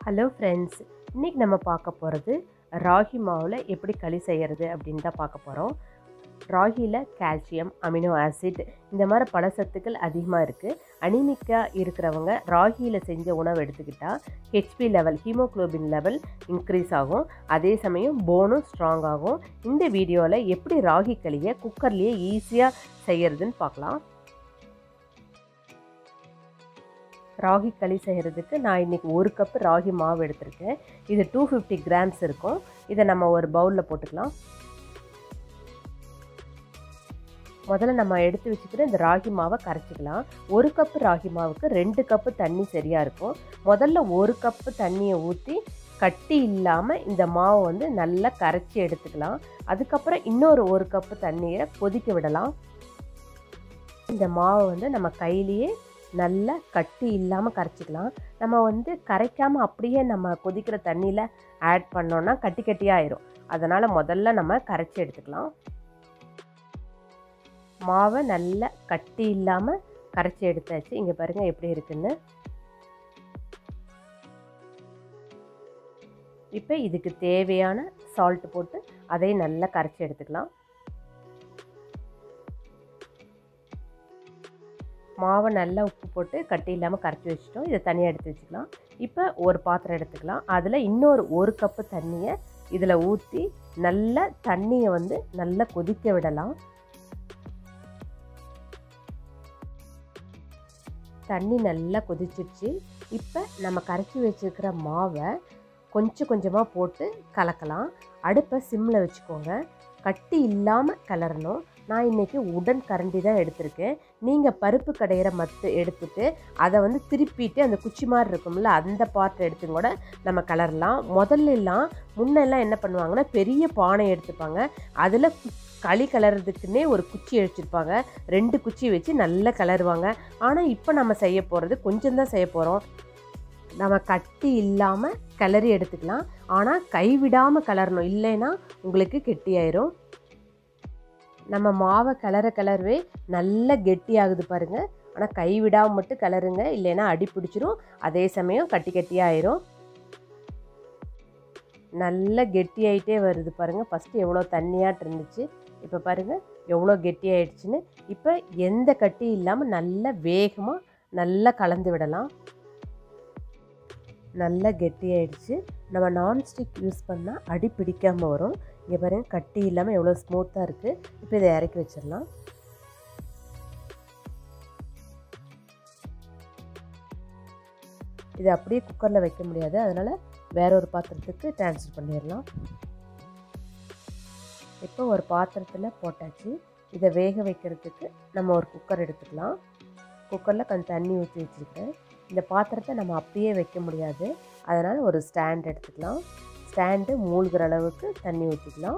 hello friends இன்றைக்கி நம்ம பார்க்க போகிறது ராகி மாவில் எப்படி களி செய்கிறது அப்படின்னு தான் பார்க்க போகிறோம் ராகியில் கால்சியம் அமினோ ஆசிட் இந்த மாதிரி பல சத்துக்கள் அதிகமாக இருக்குது அனிமிக்காக இருக்கிறவங்க ராகியில் செஞ்ச உணவு எடுத்துக்கிட்டால் HB level haemoglobin level increase ஆகும் அதே சமயம் போனும் ஸ்ட்ராங் ஆகும் இந்த வீடியோவில் எப்படி ராகி களியை குக்கர்லேயே ஈஸியாக செய்கிறதுன்னு பார்க்கலாம் ராகி களி செய்கிறதுக்கு நான் இன்றைக்கி ஒரு கப்பு ராகி மாவு எடுத்திருக்கேன் இது டூ ஃபிஃப்டி கிராம்ஸ் இருக்கும் இதை நம்ம ஒரு பவுலில் போட்டுக்கலாம் முதல்ல நம்ம எடுத்து வச்சுக்கிற இந்த ராகி மாவை கரைச்சிக்கலாம் ஒரு கப்பு ராகி மாவுக்கு ரெண்டு கப்பு தண்ணி சரியாக இருக்கும் முதல்ல ஒரு கப்பு தண்ணியை ஊற்றி கட்டி இல்லாமல் இந்த மாவை வந்து நல்லா கரைச்சி எடுத்துக்கலாம் அதுக்கப்புறம் இன்னொரு ஒரு கப்பு தண்ணியை கொதிக்க விடலாம் இந்த மாவை வந்து நம்ம கையிலேயே நல்லா கட்டி இல்லாமல் கரைச்சிக்கலாம் நம்ம வந்து கரைக்காமல் அப்படியே நம்ம கொதிக்கிற தண்ணியில் ஆட் பண்ணோன்னா கட்டி கட்டியாக ஆயிரும் அதனால் முதல்ல நம்ம கரைச்சி எடுத்துக்கலாம் மாவை நல்லா கட்டி இல்லாமல் கரைச்சி எடுத்தாச்சு இங்கே பாருங்கள் எப்படி இருக்குன்னு இப்போ இதுக்கு தேவையான சால்ட் போட்டு அதையும் நல்லா கரைச்சி எடுத்துக்கலாம் மாவை நல்லா உப்பு போட்டு கட்டி இல்லாமல் கரைச்சி வச்சுட்டோம் இதை தனியாக எடுத்து வச்சுக்கலாம் இப்போ ஒரு பாத்திரம் எடுத்துக்கலாம் அதில் இன்னொரு ஒரு கப்பு தண்ணியை இதில் ஊற்றி நல்லா தண்ணியை வந்து நல்லா கொதிக்க விடலாம் தண்ணி நல்லா கொதிச்சிடுச்சு இப்போ நம்ம கரைச்சி வச்சுருக்கிற மாவை கொஞ்சம் கொஞ்சமாக போட்டு கலக்கலாம் அடுப்பை சிம்மில் வச்சுக்கோங்க கட்டி இல்லாமல் கலரணும் நான் இன்றைக்கி உடன் கரண்டி தான் எடுத்திருக்கேன் நீங்கள் பருப்பு கடையிற மத்து எடுத்துட்டு அதை வந்து திருப்பிட்டு அந்த குச்சி மாதிரி இருக்கும்ல அந்த பார்ட் எடுத்து கூட நம்ம கலரலாம் முதல்லலாம் முன்னெல்லாம் என்ன பண்ணுவாங்கன்னா பெரிய பானை எடுத்துப்பாங்க அதில் களி கலர்றதுக்குன்னே ஒரு குச்சி வச்சுருப்பாங்க ரெண்டு குச்சி வச்சு நல்லா கலருவாங்க ஆனால் இப்போ நம்ம செய்ய போகிறது கொஞ்சம் தான் செய்ய போகிறோம் நம்ம கட்டி இல்லாமல் கிளறி எடுத்துக்கலாம் ஆனால் கைவிடாமல் கலரணும் இல்லைன்னா உங்களுக்கு கெட்டியாயிரும் நம்ம மாவை கலர கலர்வே நல்ல கெட்டியாகுது பாருங்கள் ஆனால் கைவிடாமல் மட்டும் கலருங்க இல்லைன்னா அடி பிடிச்சிரும் அதே சமயம் கட்டி கட்டியாயிரும் நல்ல கெட்டியாயிட்டே வருது பாருங்கள் ஃபஸ்ட்டு எவ்வளோ தண்ணியாட்டு இருந்துச்சு இப்போ பாருங்கள் எவ்வளோ கெட்டியாயிடுச்சுன்னு இப்போ எந்த கட்டி இல்லாமல் நல்ல வேகமாக நல்லா கலந்து விடலாம் நல்லா கெட்டியாயிடுச்சு நம்ம நான்ஸ்டிக் யூஸ் பண்ணால் அடி பிடிக்காமல் வரும் இங்கே பாருங்கள் கட்டி இல்லாமல் எவ்வளோ ஸ்மூத்தாக இருக்குது இப்போ இதை இறக்கி வச்சிடலாம் இது அப்படியே குக்கரில் வைக்க முடியாது அதனால் வேற ஒரு பாத்திரத்துக்கு ட்ரான்ஸ்ஃபர் பண்ணிடலாம் இப்போ ஒரு பாத்திரத்தில் போட்டாச்சு இதை வேக வைக்கிறதுக்கு நம்ம ஒரு குக்கர் எடுத்துக்கலாம் குக்கரில் கொஞ்சம் தண்ணி ஊற்றி வச்சுருக்கேன் இந்த பாத்திரத்தை நம்ம அப்படியே வைக்க முடியாது அதனால் ஒரு ஸ்டாண்ட் எடுத்துக்கலாம் ஸ்டாண்டு மூழ்கிற அளவுக்கு தண்ணி ஊற்றிக்கலாம்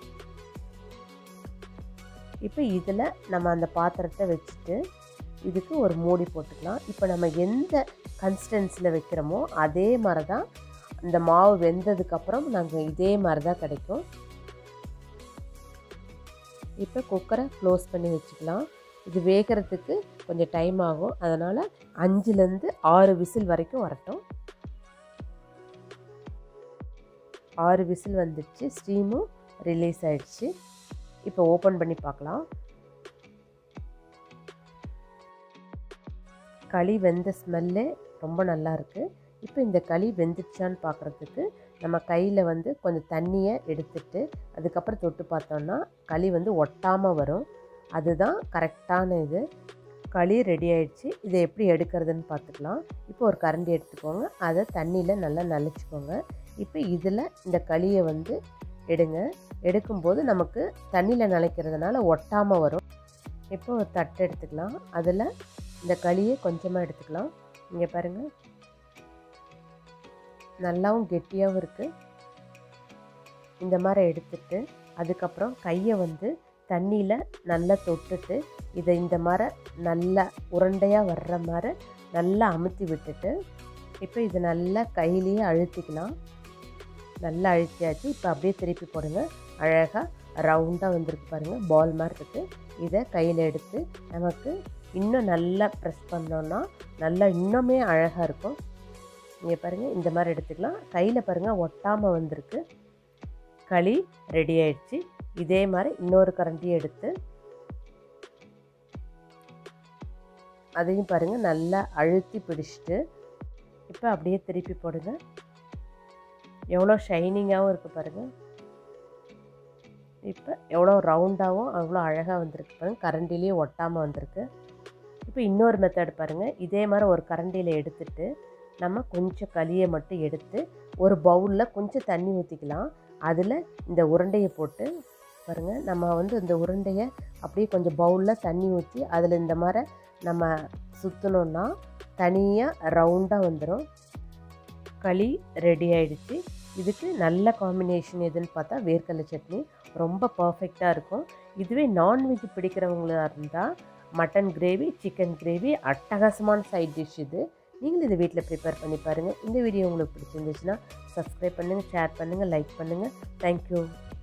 இப்போ இதில் நம்ம அந்த பாத்திரத்தை வச்சுட்டு இதுக்கு ஒரு மூடி போட்டுக்கலாம் இப்போ நம்ம எந்த கன்சிஸ்டன்சியில் வைக்கிறோமோ அதே மாதிரி தான் இந்த மாவு வெந்ததுக்கப்புறம் நாங்கள் இதே மாதிரி தான் கிடைக்கும் இப்போ குக்கரை க்ளோஸ் பண்ணி வச்சுக்கலாம் இது வேகிறதுக்கு கொஞ்சம் டைம் ஆகும் அதனால் அஞ்சுலேருந்து ஆறு விசில் வரைக்கும் வரட்டும் ஆறு விசில் வந்துடுச்சு ஸ்டீமும் ரிலீஸ் ஆயிடுச்சு இப்போ ஓப்பன் பண்ணி பார்க்கலாம் களி வெந்த ஸ்மெல்லு ரொம்ப நல்லா இருக்குது இப்போ இந்த களி வெந்துச்சான்னு பார்க்குறதுக்கு நம்ம கையில் வந்து கொஞ்சம் தண்ணியை எடுத்துட்டு அதுக்கப்புறம் தொட்டு பார்த்தோன்னா களி வந்து ஒட்டாமல் வரும் அதுதான் கரெக்டான இது களி ரெடி ஆயிடுச்சு இதை எப்படி எடுக்கிறதுன்னு பார்த்துக்கலாம் இப்போ ஒரு கரண்டி எடுத்துக்கோங்க அதை தண்ணியில் நல்லா நனைச்சிக்கோங்க இப்போ இதில் இந்த களியை வந்து எடுங்க எடுக்கும்போது நமக்கு தண்ணியில் நனைக்கிறதுனால ஒட்டாமல் வரும் இப்போ ஒரு தட்டு எடுத்துக்கலாம் அதில் இந்த களியை கொஞ்சமாக எடுத்துக்கலாம் இங்கே பாருங்கள் நல்லாவும் கெட்டியாகவும் இருக்குது இந்த மாதிரி எடுத்துட்டு அதுக்கப்புறம் கையை வந்து தண்ணியில் நல்லா தொட்டுட்டு இதை இந்த மாதிரி நல்லா உருண்டையாக வர்ற மாதிரி நல்லா அமுத்தி விட்டுட்டு இப்போ இதை நல்லா கையிலேயே அழுத்திக்கலாம் நல்லா அழுத்தியாச்சு இப்போ அப்படியே திருப்பி போடுங்க அழகாக ரவுண்டாக வந்திருக்கு பாருங்கள் பால் மாதிரி இருக்குது இதை கையில் எடுத்து நமக்கு இன்னும் நல்லா ப்ரெஸ் பண்ணோன்னா நல்லா இன்னுமே அழகாக இருக்கும் இங்கே பாருங்கள் இந்த மாதிரி எடுத்துக்கலாம் கையில் பாருங்கள் ஒட்டாமல் வந்திருக்கு களி ரெடி ஆயிடுச்சு இதே மாதிரி இன்னொரு கரண்டியை எடுத்து அதையும் பாருங்கள் நல்லா அழுத்தி பிடிச்சிட்டு இப்போ அப்படியே திருப்பி போடுங்க எவ்வளோ ஷைனிங்காகவும் இருக்குது பாருங்கள் இப்போ எவ்வளோ ரவுண்டாகவும் அவ்வளோ அழகாக வந்திருக்கு பாருங்கள் கரண்டிலேயே ஒட்டாமல் வந்திருக்கு இப்போ இன்னொரு மெத்தட் பாருங்கள் இதே மாதிரி ஒரு கரண்டியில் எடுத்துட்டு நம்ம கொஞ்சம் களியை மட்டும் எடுத்து ஒரு பவுலில் கொஞ்சம் தண்ணி ஊற்றிக்கலாம் அதில் இந்த உருண்டையை போட்டு பாருங்கள் நம்ம வந்து இந்த உருண்டையை அப்படியே கொஞ்சம் பவுலில் தண்ணி ஊற்றி அதில் இந்த மாதிரி நம்ம சுற்றினோன்னா தனியாக ரவுண்டாக வந்துடும் களி ரெடி ஆயிடுச்சு இதுக்கு நல்ல காம்பினேஷன் எதுன்னு பார்த்தா வேர்க்கடலை சட்னி ரொம்ப பர்ஃபெக்டாக இருக்கும் இதுவே நான்வெஜ் பிடிக்கிறவங்களா இருந்தால் மட்டன் கிரேவி சிக்கன் கிரேவி அட்டகாசமான சைட் டிஷ் இது நீங்களும் இதை வீட்டில் ப்ரிப்பேர் பண்ணி பாருங்கள் இந்த வீடியோ உங்களுக்கு பிடிச்சிருந்துச்சுன்னா சப்ஸ்கிரைப் பண்ணுங்கள் ஷேர் பண்ணுங்கள் லைக் பண்ணுங்கள் தேங்க்யூ